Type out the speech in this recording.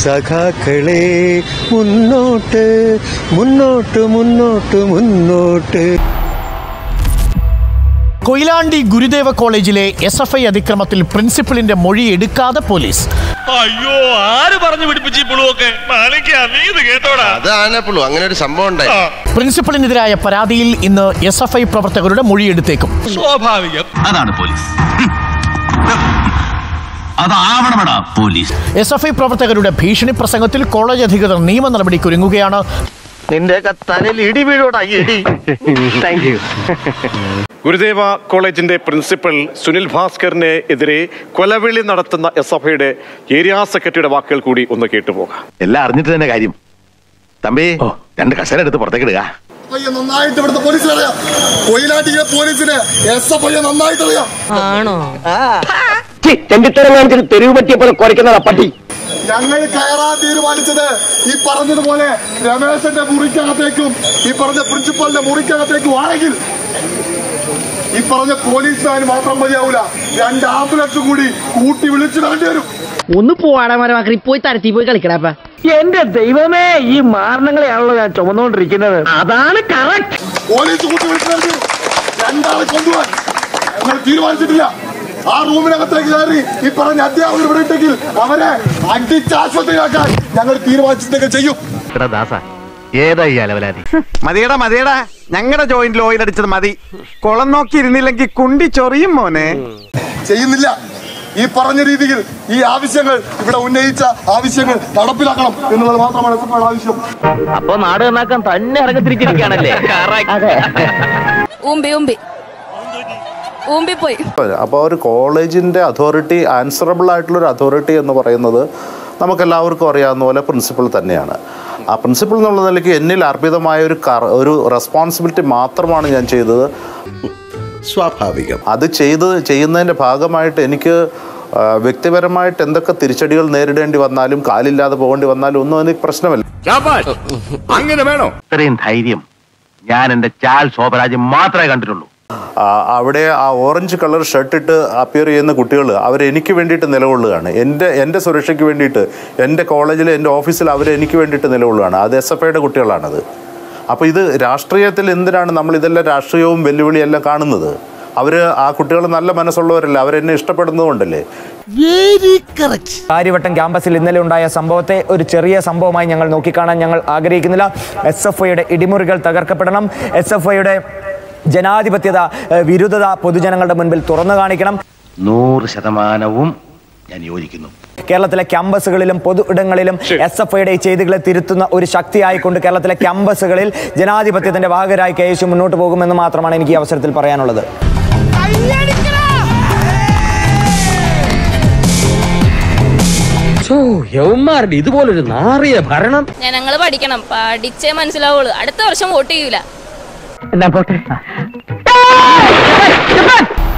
സഖാക്കളെ മുന്നോട്ട് മുന്നോട്ട് മുന്നോട്ട് മുന്നോട്ട് കൊയിലാണ്ടി ഗുരുദേവ കോളേജിലെ എസ് എഫ് ഐ അതിക്രമത്തിൽ പ്രിൻസിപ്പലിന്റെ മൊഴി എടുക്കാതെ പോലീസ് അയ്യോ ആര് പറഞ്ഞു പിടിപ്പിച്ചു ഈ പുളുവൊക്കെ മാണിക്കാ നീ ഇത് കേട്ടോടാ അത് ആനപ്പുള്ളൂ അങ്ങനെ ഒരു സംഭവം ഉണ്ടായി പ്രിൻസിപ്പലിനെതിരായ പരാതിയിൽ ഇന്ന് എസ് എഫ് ഐ പ്രവർത്തകരുടെ മൊഴിയെടുത്തേക്കും സ്വാഭാവികം അതാണ് പോലീസ് അതാവണമെടാ പോലീസ് എസ് എഫ് ഐ പ്രവർത്തകരുടെ ഭീഷണി പ്രസംഗത്തിൽ കോളേജ് അധികൃതർ നിയമ നടപടിക്കൊരുങ്ങുകയാണ് നിന്റെ തലയിൽ ഇടി വീഴോടാ ഇടി താങ്ക് യു ഗുരുദേവ കോളേജിന്റെ പ്രിൻസിപ്പൽ സുനിൽ ഭാസ്കറിനെ എതിരെ കൊലവിളി നടത്തുന്ന എസ് എഫ് ഐയുടെ ഏരിയ സെക്രട്ടറിയുടെ വാക്കുകൾ കൂടി ഒന്ന് കേട്ടുപോകാം എല്ലാം അറിഞ്ഞിട്ട് തന്നെ കാര്യം തമ്പി രണ്ട് കസേര എടുത്ത് പുറത്തേക്ക് ഇടുക പയ്യെ നന്നായിട്ട് ഇവിടുത്തെ പോലീസിന് അറിയാം കൊയിലാട്ടിയിലെ പോലീസിന് എസ് എഫ് ഐ നന്നായിട്ട് അറിയാം ചെണ്ടിത്തരം കാണിച്ചിട്ട് തെരുവ് പറ്റിയ പോലെ കുറയ്ക്കുന്നതാ പട്ടി ഞങ്ങൾ കയറാൻ തീരുമാനിച്ചത് ഈ പറഞ്ഞതുപോലെ രമേശന്റെ മുറിക്കകത്തേക്കും ഈ പറഞ്ഞ പ്രിൻസിപ്പലിന്റെ മുറിക്കകത്തേക്കും ആണെങ്കിൽ ഈ പറഞ്ഞ പോലീസുകാർ മാത്രം മതിയാവൂല രണ്ട് ആംബുലൻസ് കൂടി കൂട്ടി വിളിച്ചു വേണ്ടി വരും ഒന്ന് പോവാടാ മരമാക്കി പോയി തരത്തി പോയി കളിക്കടാപ്പ എന്റെ ദൈവമേ ഈ മാരണങ്ങളെയാണല്ലോ ഞാൻ ചുമന്നുകൊണ്ടിരിക്കുന്നത് അതാണ് കറക്റ്റ് പോലീസ് കൂട്ടി വിളിച്ചു വേണ്ടി വരും രണ്ടാളെ കൊണ്ടുപോകാൻ ഞങ്ങൾ തീരുമാനിച്ചിട്ടില്ല ആ റൂമിനകത്തേക്ക് കയറി ഈ പറഞ്ഞ അധ്യാപകർ ഇവിടെ ഇട്ടെങ്കിൽ അവരെ അടിച്ച് ആശുപത്രിയാക്കാൻ ഞങ്ങൾ തീരുമാനിച്ചിട്ടൊക്കെ ചെയ്യും ദാസ ഏതാ ഈ അലവലാതി മതിയടാ മതിയടാ ഞങ്ങളുടെ ജോയിന്റിൽ ഓയിൽ അടിച്ചത് മതി കുളം നോക്കി ഇരുന്നില്ലെങ്കിൽ കുണ്ടി ചൊറിയും മോനെ ചെയ്യുന്നില്ല ഈ പറഞ്ഞ രീതിയിൽ ഈ ആവശ്യങ്ങൾ ഇവിടെ ഉന്നയിച്ച ആവശ്യങ്ങൾ നടപ്പിലാക്കണം എന്നുള്ളത് മാത്രമാണ് എസ് എഫ് ഐയുടെ ആവശ്യം അപ്പൊ നാട് നന്നാക്കാൻ തന്നെ ഇറങ്ങിത്തിരിച്ചിരിക്കുകയാണല്ലേ അതെ ഊമ്പി ഊമ്പി ഊമ്പി പോയി അപ്പോൾ ഒരു കോളേജിൻ്റെ അതോറിറ്റി ആൻസറബിൾ ആയിട്ടുള്ള ഒരു അതോറിറ്റി എന്ന് പറയുന്നത് നമുക്കെല്ലാവർക്കും അറിയാവുന്ന പോലെ പ്രിൻസിപ്പൾ തന്നെയാണ് ആ പ്രിൻസിപ്പൾ എന്നുള്ള നിലയ്ക്ക് എന്നിൽ അർപ്പിതമായ ഒരു കർ ഒരു റെസ്പോൺസിബിലിറ്റി മാത്രമാണ് ഞാൻ ചെയ്തത് സ്വാഭാവികം അത് ചെയ്ത് ചെയ്യുന്നതിൻ്റെ ഭാഗമായിട്ട് എനിക്ക് ആ, വ്യക്തിപരമായിട്ട് എന്തൊക്കെ തിരിച്ചടികൾ നേരിടേണ്ടി വന്നാലും കാലില്ലാതെ പോകേണ്ടി വന്നാലും ഒന്നും എനിക്ക് പ്രശ്നമല്ല അങ്ങനെ വേണോ ഇത്രയും ധൈര്യം ഞാൻ എന്റെ ചാൽ ശോഭരാജ് മാത്രമേ കണ്ടിട്ടുള്ളൂ ആ, അവിടെ ആ ഓറഞ്ച് കളർ ഷർട്ട് ഇട്ട് അപ്പിയർ ചെയ്യുന്ന കുട്ടികൾ അവർ എനിക്ക് വേണ്ടിയിട്ട് നിലകൊള്ളുകയാണ് എൻ്റെ എൻ്റെ സുരക്ഷയ്ക്ക് വേണ്ടിയിട്ട് എൻ്റെ കോളേജിൽ എൻ്റെ ഓഫീസിൽ അവർ എനിക്ക് വേണ്ടിയിട്ട് നിലകൊള്ളുകയാണ് അത് എസ് എഫ് ഐയുടെ കുട്ടികളാണത് അപ്പോൾ ഇത് രാഷ്ട്രീയത്തിൽ എന്തിനാണ് നമ്മൾ ഇതെല്ലാം രാഷ്ട്രീയവും വെല്ലുവിളിയും എല്ലാം കാണുന്നത് അവർ ആ കുട്ടികൾ നല്ല മനസ്സുള്ളവരല്ല അവരെന്നെ ഇഷ്ടപ്പെടുന്നതുകൊണ്ടല്ലേ കാര്യവട്ടം ക്യാമ്പസിൽ ഇന്നലെ ഉണ്ടായ സംഭവത്തെ ഒരു ചെറിയ സംഭവമായി ഞങ്ങൾ നോക്കിക്കാണാൻ ഞങ്ങൾ ആഗ്രഹിക്കുന്നില്ല എസ് എഫ് ഐയുടെ ഇടിമുറികൾ തകർക്കപ്പെടണം എസ് എഫ് ഐയുടെ ജനാധിപത്യത ഏഹ്, വിരുദ്ധത പൊതുജനങ്ങളുടെ മുൻപിൽ തുറന്നു കാണിക്കണം നൂറ് ശതമാനവും ഞാൻ യോജിക്കുന്നു കേരളത്തിലെ ക്യാമ്പസുകളിലും പൊതു ഇടങ്ങളിലും എസ് എഫ് ഐയുടെ ഈ ചെയ്തികളെ തിരുത്തുന്ന ഒരു ശക്തിയായിക്കൊണ്ട് കേരളത്തിലെ ക്യാമ്പസുകളിൽ ജനാധിപത്യത്തിന്റെ ഭാഗരായി കെ എസ് യു മുന്നോട്ട് പോകുമെന്ന് മാത്രമാണ് എനിക്ക് ഈ അവസരത്തിൽ പറയാനുള്ളത് യൗമാരുടെ ഇതുപോലൊരു നാറിയ ഭരണം ഞങ്ങൾ പഠിക്കണം പഠിച്ചേ മനസ്സിലാവുള്ളൂ അടുത്ത വർഷം വോട്ട് ചെയ്യൂല എന്നാ പോട്ടെ